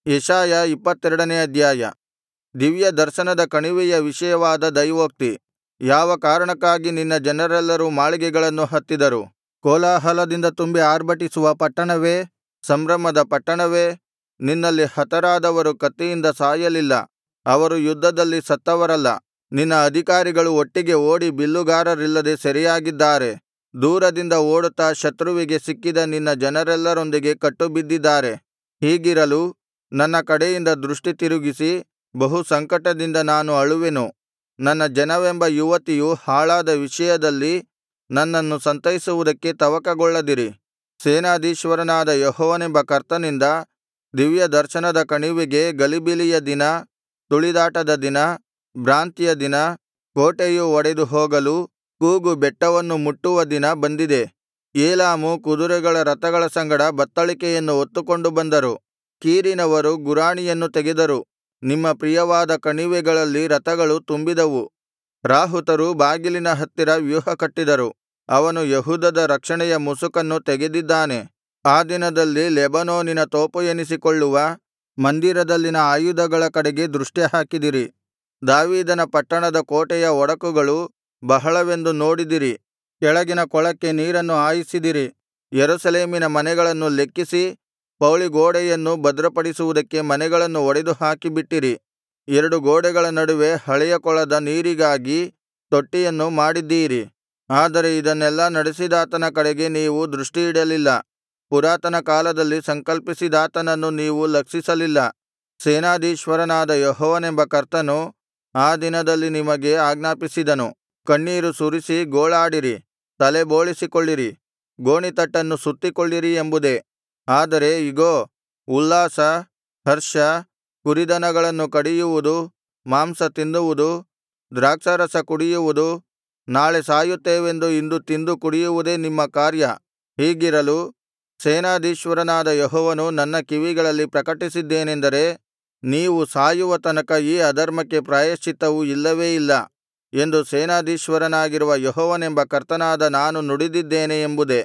ಯೆಶಾಯ ಇಪ್ಪತ್ತೆರಡನೇ ಅಧ್ಯಾಯ ದಿವ್ಯದರ್ಶನದ ಕಣಿವೆಯ ವಿಷಯವಾದ ದೈವೋಕ್ತಿ ಯಾವ ಕಾರಣಕ್ಕಾಗಿ ನಿನ್ನ ಜನರೆಲ್ಲರೂ ಮಾಳಿಗೆಗಳನ್ನು ಹತ್ತಿದರು ಕೋಲಾಹಲದಿಂದ ತುಂಬಿ ಆರ್ಭಟಿಸುವ ಪಟ್ಟಣವೇ ಸಂಭ್ರಮದ ಪಟ್ಟಣವೇ ನಿನ್ನಲ್ಲಿ ಹತರಾದವರು ಕತ್ತಿಯಿಂದ ಸಾಯಲಿಲ್ಲ ಅವರು ಯುದ್ಧದಲ್ಲಿ ಸತ್ತವರಲ್ಲ ನಿನ್ನ ಅಧಿಕಾರಿಗಳು ಒಟ್ಟಿಗೆ ಓಡಿ ಬಿಲ್ಲುಗಾರರಿಲ್ಲದೆ ಸೆರೆಯಾಗಿದ್ದಾರೆ ದೂರದಿಂದ ಓಡುತ್ತಾ ಶತ್ರುವಿಗೆ ಸಿಕ್ಕಿದ ನಿನ್ನ ಜನರೆಲ್ಲರೊಂದಿಗೆ ಕಟ್ಟುಬಿದ್ದಿದ್ದಾರೆ ಹೀಗಿರಲು ನನ್ನ ಕಡೆಯಿಂದ ದೃಷ್ಟಿ ತಿರುಗಿಸಿ ಬಹು ಸಂಕಟದಿಂದ ನಾನು ಅಳುವೆನು ನನ್ನ ಜನವೆಂಬ ಯುವತಿಯು ಹಾಳಾದ ವಿಷಯದಲ್ಲಿ ನನ್ನನ್ನು ಸಂತೈಸುವುದಕ್ಕೆ ತವಕಗೊಳ್ಳದಿರಿ ಸೇನಾಧೀಶ್ವರನಾದ ಯೆಹೋವನೆಂಬ ಕರ್ತನಿಂದ ದಿವ್ಯದರ್ಶನದ ಕಣಿವೆಗೆ ಗಲಿಬಿಲಿಯ ದಿನ ತುಳಿದಾಟದ ದಿನ ಭ್ರಾಂತಿಯ ದಿನ ಕೋಟೆಯು ಒಡೆದು ಹೋಗಲು ಕೂಗು ಬೆಟ್ಟವನ್ನು ಮುಟ್ಟುವ ದಿನ ಬಂದಿದೆ ಏಲಾಮು ಕುದುರೆಗಳ ರಥಗಳ ಸಂಗಡ ಬತ್ತಳಿಕೆಯನ್ನು ಹೊತ್ತುಕೊಂಡು ಬಂದರು ಕೀರಿನವರು ಗುರಾಣಿಯನ್ನು ತೆಗೆದರು ನಿಮ್ಮ ಪ್ರಿಯವಾದ ಕಣಿವೆಗಳಲ್ಲಿ ರಥಗಳು ತುಂಬಿದವು ರಾಹುತರು ಬಾಗಿಲಿನ ಹತ್ತಿರ ವ್ಯೂಹಕಟ್ಟಿದರು ಅವನು ಯೆಹೂದದ ರಕ್ಷಣೆಯ ಮುಸುಕನ್ನು ತೆಗೆದಿದ್ದಾನೆ ಆ ದಿನದಲ್ಲಿ ಲೆಬನೋನಿನ ತೋಪು ಎನಿಸಿಕೊಳ್ಳುವ ಮಂದಿರದಲ್ಲಿನ ಆಯುಧಗಳ ಕಡೆಗೆ ದೃಷ್ಟಿಹಾಕಿದಿರಿ ದಾವೀದನ ಪಟ್ಟಣದ ಕೋಟೆಯ ಒಡಕುಗಳು ಬಹಳವೆಂದು ನೋಡಿದಿರಿ ಕೆಳಗಿನ ಕೊಳಕ್ಕೆ ನೀರನ್ನು ಹಾಯಿಸಿದಿರಿ ಯೆರೂಸಲೇಮಿನ ಮನೆಗಳನ್ನು ಲೆಕ್ಕಿಸಿ ಪೌಳಿಗೋಡೆಯನ್ನು ಭದ್ರಪಡಿಸುವುದಕ್ಕೆ ಮನೆಗಳನ್ನು ಒಡೆದು ಹಾಕಿಬಿಟ್ಟಿರಿ ಎರಡು ಗೋಡೆಗಳ ನಡುವೆ ಹಳೆಯ ಕೊಳದ ನೀರಿಗಾಗಿ ತೊಟ್ಟಿಯನ್ನು ಮಾಡಿದ್ದೀರಿ ಆದರೆ ಇದನ್ನೆಲ್ಲಾ ನಡೆಸಿದಾತನ ಕಡೆಗೆ ನೀವು ದೃಷ್ಟಿಯಿಡಲಿಲ್ಲ ಪುರಾತನ ಕಾಲದಲ್ಲಿ ಸಂಕಲ್ಪಿಸಿದಾತನನ್ನು ನೀವು ಲಕ್ಷಿಸಲಿಲ್ಲ ಸೇನಾಧೀಶ್ವರನಾದ ಯೆಹೋವನೆಂಬ ಕರ್ತನು ಆ ದಿನದಲ್ಲಿ ನಿಮಗೆ ಆಜ್ಞಾಪಿಸಿದನು ಕಣ್ಣೀರು ಸುರಿಸಿ ಗೋಳಾಡಿರಿ ತಲೆ ಬೋಳಿಸಿಕೊಳ್ಳಿರಿ ಗೋಣಿತಟ್ಟನ್ನು ಸುತ್ತಿಕೊಳ್ಳಿರಿ ಎಂಬುದೇ ಆದರೆ ಇಗೋ ಉಲ್ಲಾಸ ಹರ್ಷ ಕುರಿದನಗಳನ್ನು ಕಡಿಯುವುದು ಮಾಂಸ ತಿನ್ನುವುದು ದ್ರಾಕ್ಷಾರಸ ಕುಡಿಯುವುದು ನಾಳೆ ಸಾಯುತ್ತೇವೆಂದು ಇಂದು ತಿಂದು ಕುಡಿಯುವುದೇ ನಿಮ್ಮ ಕಾರ್ಯ ಹೀಗಿರಲು ಸೇನಾಧೀಶ್ವರನಾದ ಯೆಹೋವನು ನನ್ನ ಕಿವಿಗಳಲ್ಲಿ ಪ್ರಕಟಿಸಿದ್ದೇನೆಂದರೆ ನೀವು ಸಾಯುವ ತನಕ ಈ ಅಧರ್ಮಕ್ಕೆ ಪ್ರಾಯಶ್ಚಿತ್ತವು ಇಲ್ಲವೇ ಇಲ್ಲ ಎಂದು ಸೇನಾಧೀಶ್ವರನಾಗಿರುವ ಯೆಹೋವನೆಂಬ ಕರ್ತನಾದ ನಾನು ನುಡಿದಿದ್ದೇನೆ ಎಂಬುದೇ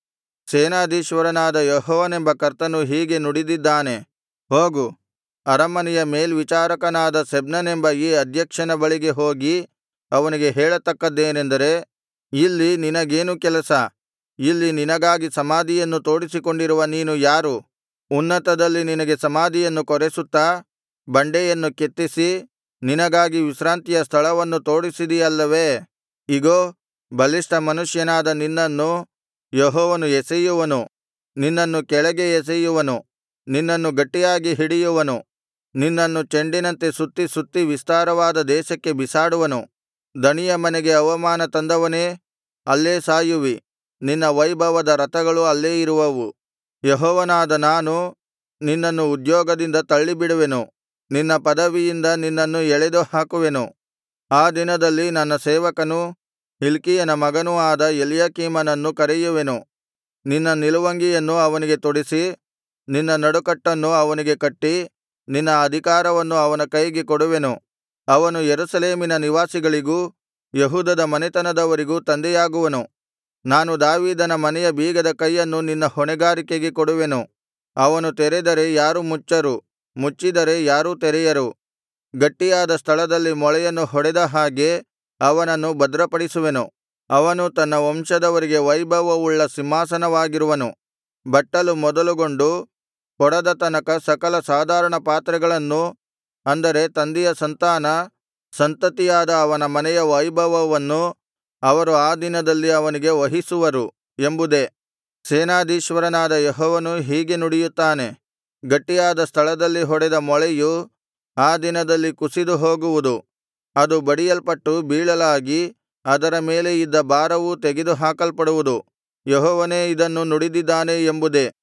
ಸೇನಾಧೀಶ್ವರನಾದ ಯೆಹೋವನೆಂಬ ಕರ್ತನು ಹೀಗೆ ನುಡಿದಿದ್ದಾನೆ ಹೋಗು ಅರಮನೆಯ ಮೇಲ್ವಿಚಾರಕನಾದ ಶೆಬ್ನನೆಂಬ ಈ ಅಧ್ಯಕ್ಷನ ಬಳಿಗೆ ಹೋಗಿ ಅವನಿಗೆ ಹೇಳತಕ್ಕದ್ದೇನೆಂದರೆ ಇಲ್ಲಿ ನಿನಗೇನು ಕೆಲಸ ಇಲ್ಲಿ ನಿನಗಾಗಿ ಸಮಾಧಿಯನ್ನು ತೋಡಿಸಿಕೊಂಡಿರುವ ನೀನು ಯಾರು ಉನ್ನತದಲ್ಲಿ ನಿನಗೆ ಸಮಾಧಿಯನ್ನು ಕೊರೆಸುತ್ತಾ ಬಂಡೆಯನ್ನು ಕೆತ್ತಿಸಿ ನಿನಗಾಗಿ ವಿಶ್ರಾಂತಿಯ ಸ್ಥಳವನ್ನು ತೋಡಿಸಿದಿಯಲ್ಲವೇ ಇಗೋ ಬಲಿಷ್ಠ ಮನುಷ್ಯನಾದ ನಿನ್ನನ್ನು ಯೆಹೋವನು ಎಸೆಯುವನು ನಿನ್ನನ್ನು ಕೆಳಗೆ ಎಸೆಯುವನು ನಿನ್ನನ್ನು ಗಟ್ಟಿಯಾಗಿ ಹಿಡಿಯುವನು ನಿನ್ನನ್ನು ಚೆಂಡಿನಂತೆ ಸುತ್ತಿ ಸುತ್ತಿ ವಿಸ್ತಾರವಾದ ದೇಶಕ್ಕೆ ಬಿಸಾಡುವನು ದಣಿಯ ಮನೆಗೆ ಅವಮಾನ ತಂದವನೇ ಅಲ್ಲೇ ಸಾಯುವಿ ನಿನ್ನ ವೈಭವದ ರಥಗಳು ಅಲ್ಲೇ ಇರುವವು ಯೆಹೋವನಾದ ನಾನು ನಿನ್ನನ್ನು ಉದ್ಯೋಗದಿಂದ ತಳ್ಳಿಬಿಡುವೆನು ನಿನ್ನ ಪದವಿಯಿಂದ ನಿನ್ನನ್ನು ಎಳೆದು ಹಾಕುವೆನು ಆ ದಿನದಲ್ಲಿ ನನ್ನ ಸೇವಕನೂ ಹಿಲ್ಕೀಯನ ಮಗನೂ ಆದ ಎಲ್ಯಾಕೀಮನನ್ನು ಕರೆಯುವೆನು ನಿನ್ನ ನಿಲುವಂಗಿಯನ್ನು ಅವನಿಗೆ ತೊಡಿಸಿ ನಿನ್ನ ನಡುಕಟ್ಟನ್ನು ಅವನಿಗೆ ಕಟ್ಟಿ ನಿನ್ನ ಅಧಿಕಾರವನ್ನು ಅವನ ಕೈಗೆ ಕೊಡುವೆನು ಅವನು ಯೆರೂಸಲೇಮಿನ ನಿವಾಸಿಗಳಿಗೂ ಯೆಹೂದದ ಮನೆತನದವರಿಗೂ ತಂದೆಯಾಗುವನು ನಾನು ದಾವೀದನ ಮನೆಯ ಬೀಗದ ಕೈಯನ್ನು ನಿನ್ನ ಹೊಣೆಗಾರಿಕೆಗೆ ಕೊಡುವೆನು ಅವನು ತೆರೆದರೆ ಯಾರೂ ಮುಚ್ಚರು ಮುಚ್ಚಿದರೆ ಯಾರೂ ತೆರೆಯರು ಗಟ್ಟಿಯಾದ ಸ್ಥಳದಲ್ಲಿ ಮೊಳೆಯನ್ನು ಹೊಡೆದ ಹಾಗೆ ಅವನನ್ನು ಭದ್ರಪಡಿಸುವೆನು ಅವನು ತನ್ನ ವಂಶದವರಿಗೆ ವೈಭವವುಳ್ಳ ಸಿಂಹಾಸನವಾಗಿರುವನು ಬಟ್ಟಲು ಮೊದಲುಗೊಂಡು ಕೊಡದ ತನಕ ಸಕಲ ಸಾಧಾರಣ ಪಾತ್ರೆಗಳನ್ನು ಅಂದರೆ ತಂದೆಯ ಸಂತಾನ ಸಂತತಿಯಾದ ಅವನ ಮನೆಯ ವೈಭವವನ್ನು ಅವರು ಆ ದಿನದಲ್ಲಿ ಅವನಿಗೆ ವಹಿಸುವರು ಎಂಬುದೇ ಸೇನಾಧೀಶ್ವರನಾದ ಯೆಹೋವನು ಹೀಗೆ ನುಡಿಯುತ್ತಾನೆ ಗಟ್ಟಿಯಾದ ಸ್ಥಳದಲ್ಲಿ ಹೊಡೆದ ಮೊಳೆಯು ಆ ದಿನದಲ್ಲಿ ಕುಸಿದು ಹೋಗುವುದು ಅದು ಬಡಿಯಲ್ಪಟ್ಟು ಬೀಳಲಾಗಿ ಅದರ ಮೇಲೆ ಇದ್ದ ಭಾರವೂ ತೆಗೆದುಹಾಕಲ್ಪಡುವುದು ಯೆಹೋವನೇ ಇದನ್ನು ನುಡಿದಿದ್ದಾನೆ ಎಂಬುದೇ